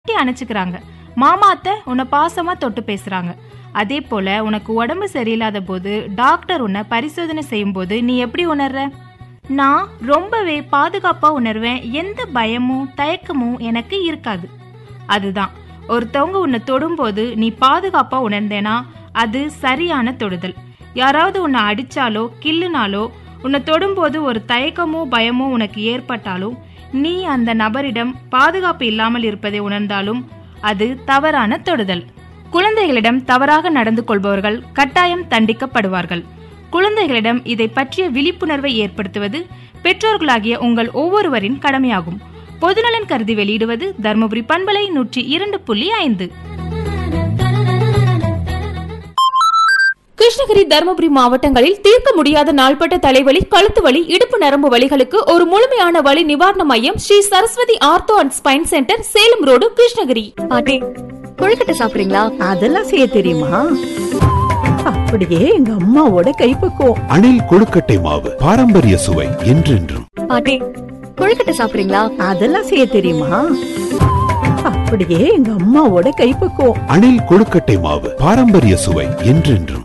கட்டி அணைச்சுக்கிறாங்க மாமா அத்தை உன்னை பாசமா தொட்டு பேசுறாங்க அதே போல உனக்கு உடம்பு சரியில்லாத போது டாக்டர் உன்னை பரிசோதனை செய்யும் போது நீ எப்படி உணர்ற நான் ரொம்பவே பாதுகாப்பா உணர்வேன் எந்த பயமும் தயக்கமும் எனக்கு இருக்காது அதுதான் ஒருத்தவங்க உன்னை தொடும்போது நீ பாதுகாப்பா உணர்ந்தேனா அது சரியான தொடுதல் யாராவது உன்னை அடிச்சாலோ கிள்ளுனாலோ உன்னை தொடும்போது ஒரு தயக்கமோ பயமோ உனக்கு ஏற்பட்டாலும் நீ அந்த நபரிடம் பாதுகாப்பு இல்லாமல் இருப்பதை உணர்ந்தாலும் அது தவறான தொடுதல் குழந்தைகளிடம் தவறாக நடந்து கொள்பவர்கள் கட்டாயம் தண்டிக்கப்படுவார்கள் குழந்தைகளிடம் இதை பற்றிய விழிப்புணர்வை ஏற்படுத்துவது பெற்றோர்களாகிய உங்கள் ஒவ்வொருவரின் கடமையாகும் பொதுநலன் கருதி வெளியிடுவது தருமபுரி பண்பலை நூற்றி இரண்டு புள்ளி ஐந்து கிருஷ்ணகிரி தருமபுரி மாவட்டங்களில் தீர்க்க முடியாத நாள்பட்ட தலைவலி கழுத்து வலி இடுப்பு நரம்பு வலிகளுக்கு ஒரு முழுமையான வலி நிவாரண மையம் Sri Saraswathi ortho and spine centre Salem road Krishnagiri பாட்டி கொழுக்கட்டை சாப்பிடுறீங்களா அதெல்லாம் செய்ய தெரியுமா அப்படியே எங்க அம்மாவோட கைப்பக்குவம் அணில் கொழுக்கட்டை மாவு பாரம்பரிய சுவை என்றென்றும் பாட்டி கொழுக்கட்டை சாப்பிடுறீங்களா அதெல்லாம் செய்ய தெரியுமா அப்படியே எங்க அம்மாவோட கைப்பக்குவம் அணில் கொழுக்கட்டை மாவு பாரம்பரிய சுவை என்றென்றும்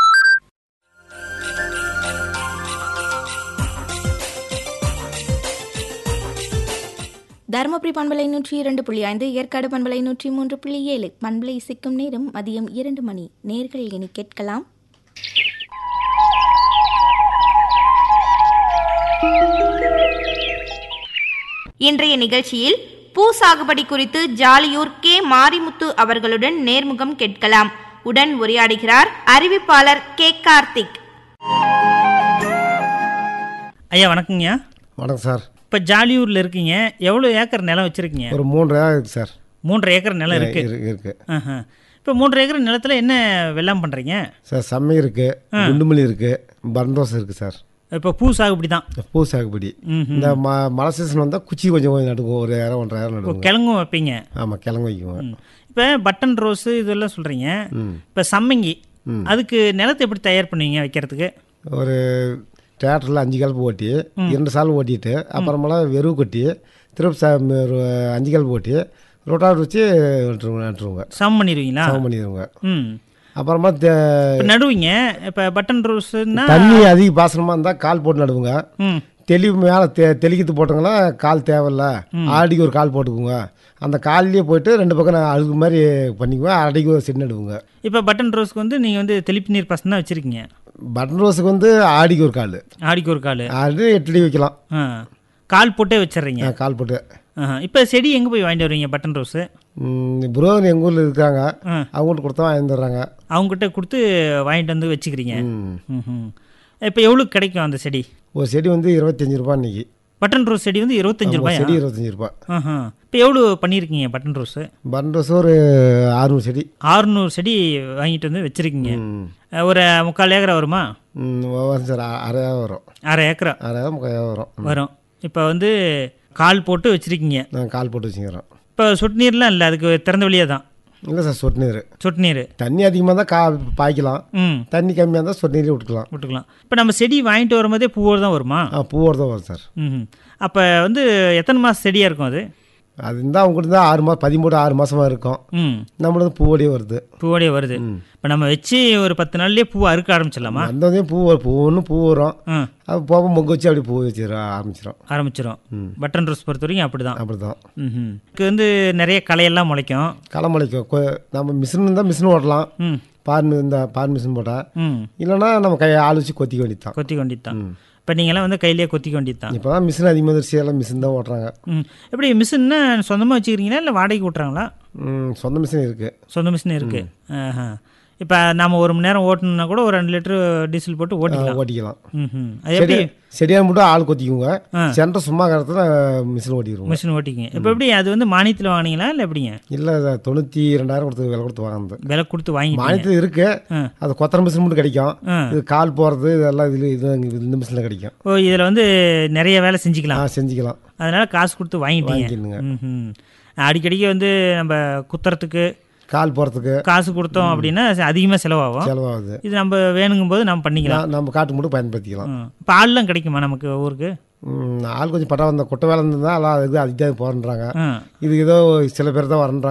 தருமபுரி பண்பலை நூற்றி இரண்டு புள்ளி ஐந்து ஏற்காடு பண்பலை நூற்றி மூன்று புள்ளி ஏழு பண்பலை சிக்கும் நேரம் மதியம் இரண்டு மணி நேர்கள் இனி கேட்கலாம் இன்றைய நிகழ்ச்சியில் பூ சாகுபடி குறித்து ஜாலியூர் கே மாரிமுத்து அவர்களுடன் நேர்முகம் கேட்கலாம் உடன் உரையாடுகிறார் அறிவிப்பாளர் கே கார்த்திக் ஐயா வணக்கங்கய்யா வணக்கம் சார் இப்போ ஜாலியூரில் இருக்கீங்க எவ்வளோ ஏக்கர் நிலம் வச்சுருக்கீங்க ஒரு மூன்று ஏக்கர் இருக்கு சார் மூன்றரை ஏக்கர் நிலம் இருக்கு இருக்கு இருக்கு இப்போ மூன்றரை ஏக்கர் நிலத்தில் என்ன வெள்ளாம் பண்ணுறீங்க சார் சம்மை இருக்கு குண்டுமல்லி இருக்கு பரந்தோசை இருக்கு சார் இப்போ பூ சாகுபடி தான் பூ சாகுபடி இந்த ம மழை சீசன் வந்தால் குச்சி கொஞ்சம் கொஞ்சம் நடுவோம் ஒரு ஏரம் ஒன்றரை ஏரம் இப்போ நடுவோம் கிழங்கும் வைப்பீங்க ஆமாம் கிழங்கு வைக்குவோம் இப்போ பட்டன் ரோஸு இதெல்லாம் சொல்கிறீங்க ம். இப்போ சம்மங்கி அதுக்கு நிலத்தை எப்படி தயார் பண்ணுவீங்க வைக்கிறதுக்கு ஒரு தேட்டரில் அஞ்சு கலப்பு ஓட்டி இரண்டு சால் ஓட்டிட்டு அப்புறமெல்லாம் வெறுவு கொட்டி திருப்பி சா ஒரு அஞ்சு கலப்பு ஓட்டி ரொட்டாட் வச்சு நட்டுருவோங்க நட்டுருவோங்க சம் பண்ணிடுவீங்களா சமம் பண்ணிடுவோங்க ம் அப்புறமா தே- இப்போ நடுவீங்க இப்போ பட்டன் ரோஸுன்னா தண்ணி அதிக பாசனமாக இருந்தால் கால் போட்டு நடுவுங்க ம் தெளிவு மேலே தெ தெளிக்கிறது போட்டோங்கன்னா கால் தேவையில்ல ஆடிக்கு ஒரு கால் போட்டுக்குங்க அந்த கால்லேயே போயிட்டு ரெண்டு பக்கம் நான் அழுகு மாதிரி பண்ணிக்குவேன் அடிக்கு ஒரு செடி நடுவுங்க இப்போ பட்டன் ரோஸ்க்கு வந்து நீங்கள் வந்து தெளிப்பு நீர் பசங்க தான் வச்சுருக்கீங்க பட்டன் ரோஸுக்கு வந்து ஆடிக்கு ஒரு கால் ஆடிக்கு ஒரு கால் ஆடி எட்டு அடி வைக்கலாம் ஆ கால் போட்டே வச்சிடுறீங்க ஆ, கால் போட்டு இப்போ செடி எங்கே போய் வாங்கிட்டு வருவீங்க பட்டன் ரோஸு புரோகர் எங்கள் ஊரில் இருக்காங்க ஆ. அவங்கள்ட்ட கொடுத்தா வாங்கி வந்துடுறாங்க அவங்ககிட்ட கொடுத்து வாங்கிட்டு வந்து வச்சுக்கிறீங்க ம். ம் இப்போ எவ்வளோ கிடைக்கும் அந்த செடி ஒரு செடி வந்து இருபத்தஞ்சி ரூபா இன்னைக்கு பட்டன் ரோஸ் செடி வந்து இருபத்தஞ்சு ஒரு ரூபாய் செடி இருபத்தஞ்சி ரூபா இப்போ எவ்வளோ பண்ணியிருக்கீங்க பட்டன் ரோஸு பட்டன் ரோஸ் ஒரு அறுநூறு செடி ஆறுநூறு செடி வாங்கிட்டு வந்து வச்சுருக்கீங்க ம். ஒரு முக்கால் ஏக்கரா வருமா ம், வரும் சார் அ- அரை வரும் அரை ஏக்கரா அரை முக்கால் வரும் ம். வரும் இப்போ வந்து கால் போட்டு வச்சுருக்கீங்க நான் கால் போட்டு வச்சுக்கிறோம் இப்போ சொட்டு நீர்லாம் இல்லை அதுக்கு திறந்த வழியாக தான் இல்லை சார் சொட்டு நீர் சொட்டு நீர் தண்ணி அதிகமாக தான் கா பாய்க்கலாம் ம் தண்ணி கம்மியாக இருந்தால் சொட்டு நீரே விட்டுக்கலாம் விட்டுக்கலாம் இப்போ நம்ம செடி வாங்கிட்டு வரும்போதே பூவோடு தான் வருமா ஆ பூவோடு தான் வரும் சார் ம் அப்போ வந்து எத்தனை மாதம் செடியாக இருக்கும் அது அது இருந்தால் அவங்க தான் ஆறு மாதம் பதிமூணு ஆறு மாதமாக இருக்கும் ம் நம்மளது பூவோடயே வருது பூவோடய வருது இப்போ நம்ம வச்சு ஒரு பத்து நாள்லயே பூ அறுக்க ஆரம்பிச்சிடலாமா வந்தோடனே பூ வரும் பூ ஒன்று பூ வரும் ம் அது போக மொங்க வச்சு அப்படி பூ வச்சிட ஆரம்பிச்சிடும் ஆரம்பிச்சிடும் பட்டன் ரோஸ் பொறுத்த வரைக்கும் அப்படி தான் அப்படி தான் ம் இதுக்கு வந்து நிறைய களையெல்லாம் முளைக்கும் களை முளைக்கும் கொ- நம்ம மிஷின் இருந்தால் மிஷின் ஓட்டலாம் ம் பார் இந்த பார் மிஷின் போட்டால் ம் இல்லைன்னா நம்ம கை ஆள் வச்சு கொத்திக்க வேண்டியது தான் கொத்தி கொண்டிட்டு தான் இப்போ நீங்களாம் வந்து கையிலேயே கொத்திக்க வேண்டியது தான் இப்போ தான் மிஷின் அதிகமாக வந்துருச்சு எல்லாம் மிஷின் தான் ஓட்டுறாங்க ம் எப்படி மிஷின்னா சொந்தமாக வச்சுக்கிறீங்களா இல்லை வாடகைக்கு விட்றாங்களா ம், சொந்த மிஷின் இருக்குது சொந்த மிஷின் இருக்குது ஆஹா இப்போ நம்ம ஒரு மணி நேரம் ஓட்டணும்னா கூட ஒரு ரெண்டு லிட்டரு டீசல் போட்டு ஓட்டிக்கலாம் ஓட்டிக்கலாம் ம் அது எப்படி செடி செடியாக மட்டும் ஆள் கொத்திக்குங்க ஆ. சென்டர் சும்மா கிடத்துல மிஷின் ஓட்டிடுவோங்க மிஷின் ஓட்டிங்க இப்போ எப்படி அது வந்து மானியத்தில் வாங்கினீங்களா இல்லை எப்படிங்க இல்லை தொண்ணூற்றி ரெண்டாயிரம் கொடுத்து விலை கொடுத்து வாங்கினது விலை கொடுத்து வாங்கிட்டீங்க மானியத்தில் இருக்கு ஆ. அது கொத்தர மிஷின் மட்டும் கிடைக்கும் ஆ. இது கால் போகிறது இதெல்லாம் இதில் இது இந்த மிஷினில் கிடைக்கும் ஓ இதில் வந்து நிறைய வேலை ஆ செஞ்சுக்கலாம் செஞ்சுக்கலாம் அதனால காசு கொடுத்து வாங்கிட்டீங்க வாங்கிக்கணுங்க ம் அடிக்கடிக்கு வந்து நம்ம குத்துறதுக்கு கால் போகிறதுக்கு காசு கொடுத்தோம் அப்படின்னா அதிகமாக செலவாகும் செலவாகுது இது நம்ம வேணுங்கும் போது நம்ம பண்ணிக்கலாம் நான் நம்ம காட்டு மட்டும் பயன்படுத்திக்கலாம் இப்போ ஆள்லாம் கிடைக்குமா நமக்கு ஊருக்கு ம், ஆள் கொஞ்சம் பட்டா வந்த குட்டை வேலை இருந்தால் எல்லாம் இது அதிகம் போகிறன்றாங்க ஆ இது ஏதோ சில பேர் தான் வரன்றாங்க